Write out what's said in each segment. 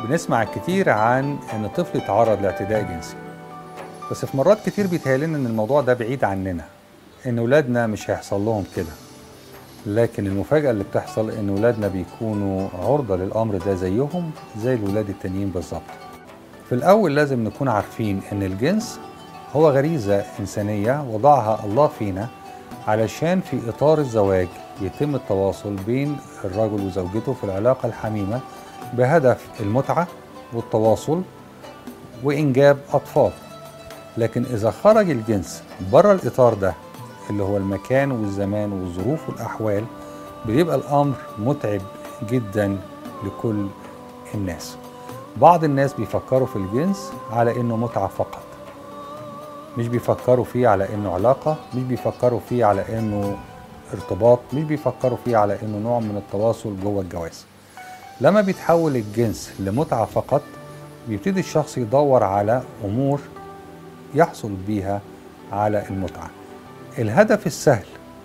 بنسمع كتير عن ان الطفل يتعرض لاعتداء جنسي بس في مرات كتير بيتهيأ لنا ان الموضوع ده بعيد عننا ان ولادنا مش هيحصل لهم كده لكن المفاجأة اللي بتحصل ان ولادنا بيكونوا عرضة للامر ده زيهم زي الولاد التانيين بالظبط في الاول لازم نكون عارفين ان الجنس هو غريزة انسانية وضعها الله فينا علشان في اطار الزواج يتم التواصل بين الرجل وزوجته في العلاقة الحميمة بهدف المتعة والتواصل وإنجاب أطفال لكن إذا خرج الجنس بره الإطار ده اللي هو المكان والزمان والظروف والأحوال بيبقى الأمر متعب جدا لكل الناس بعض الناس بيفكروا في الجنس على إنه متعة فقط مش بيفكروا فيه على إنه علاقة مش بيفكروا فيه على إنه ارتباط مش بيفكروا فيه على إنه نوع من التواصل جوه الجواز لما بيتحول الجنس لمتعة فقط بيبتدي الشخص يدور على أمور يحصل بيها على المتعة الهدف السهل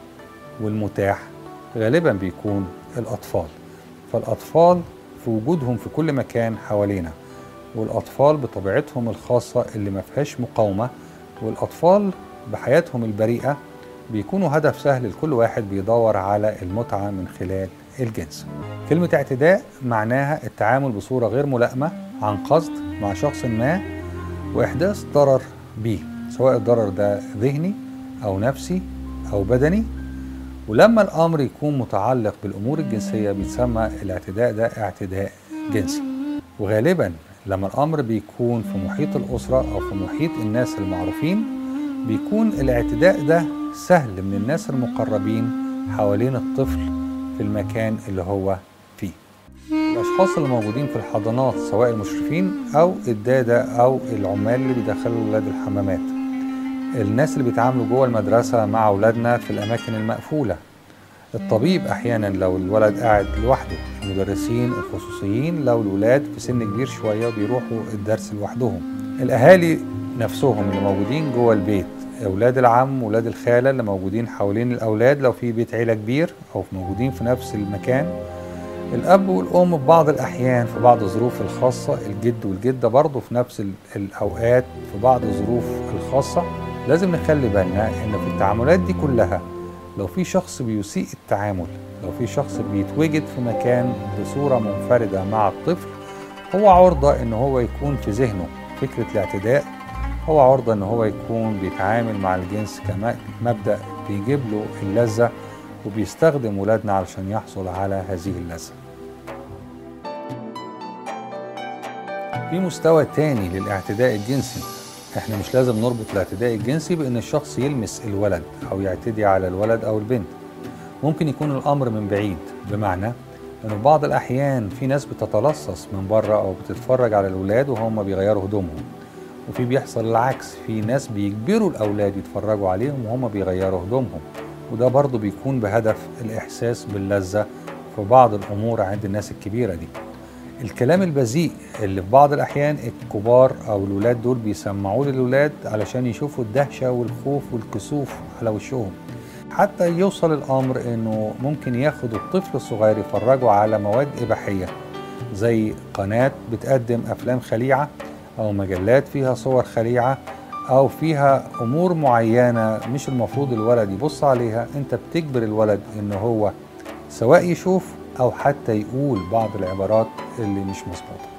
والمتاح غالبا بيكون الأطفال فالأطفال في وجودهم في كل مكان حوالينا والأطفال بطبيعتهم الخاصة اللي ما فيهاش مقاومة والأطفال بحياتهم البريئة بيكونوا هدف سهل لكل واحد بيدور على المتعة من خلال الجنس كلمة اعتداء معناها التعامل بصورة غير ملائمة عن قصد مع شخص ما وإحداث ضرر بيه سواء الضرر ده ذهني أو نفسي أو بدني ولما الأمر يكون متعلق بالأمور الجنسية بيتسمى الاعتداء ده اعتداء جنسي وغالبا لما الأمر بيكون في محيط الأسرة أو في محيط الناس المعروفين بيكون الاعتداء ده سهل من الناس المقربين حوالين الطفل في المكان اللي هو فيه الأشخاص اللي موجودين في الحضانات سواء المشرفين أو الدادة أو العمال اللي بيدخلوا ولاد الحمامات الناس اللي بيتعاملوا جوه المدرسة مع أولادنا في الأماكن المقفولة الطبيب أحيانا لو الولد قاعد لوحده المدرسين الخصوصيين لو الولاد في سن كبير شوية بيروحوا الدرس لوحدهم الأهالي نفسهم اللي موجودين جوه البيت اولاد العم واولاد الخاله اللي موجودين حوالين الاولاد لو في بيت عيله كبير او موجودين في نفس المكان الاب والام في بعض الاحيان في بعض الظروف الخاصه الجد والجده برضه في نفس الاوقات في بعض الظروف الخاصه لازم نخلي بالنا ان في التعاملات دي كلها لو في شخص بيسيء التعامل لو في شخص بيتوجد في مكان بصوره منفرده مع الطفل هو عرضه ان هو يكون في ذهنه فكره الاعتداء هو عرضة ان هو يكون بيتعامل مع الجنس كمبدأ بيجيب له اللذة وبيستخدم ولادنا علشان يحصل على هذه اللذة في مستوى تاني للاعتداء الجنسي احنا مش لازم نربط الاعتداء الجنسي بان الشخص يلمس الولد او يعتدي على الولد او البنت ممكن يكون الامر من بعيد بمعنى انه بعض الاحيان في ناس بتتلصص من بره او بتتفرج على الاولاد وهم بيغيروا هدومهم وفي بيحصل العكس في ناس بيجبروا الأولاد يتفرجوا عليهم وهم بيغيروا هدومهم وده برضه بيكون بهدف الإحساس باللذة في بعض الأمور عند الناس الكبيرة دي الكلام البذيء اللي في بعض الأحيان الكبار أو الولاد دول بيسمعوه للولاد علشان يشوفوا الدهشة والخوف والكسوف على وشهم حتى يوصل الأمر إنه ممكن ياخد الطفل الصغير يفرجوا على مواد إباحية زي قناة بتقدم أفلام خليعة أو مجلات فيها صور خليعة أو فيها أمور معينة مش المفروض الولد يبص عليها أنت بتجبر الولد إن هو سواء يشوف أو حتى يقول بعض العبارات اللي مش مظبوطة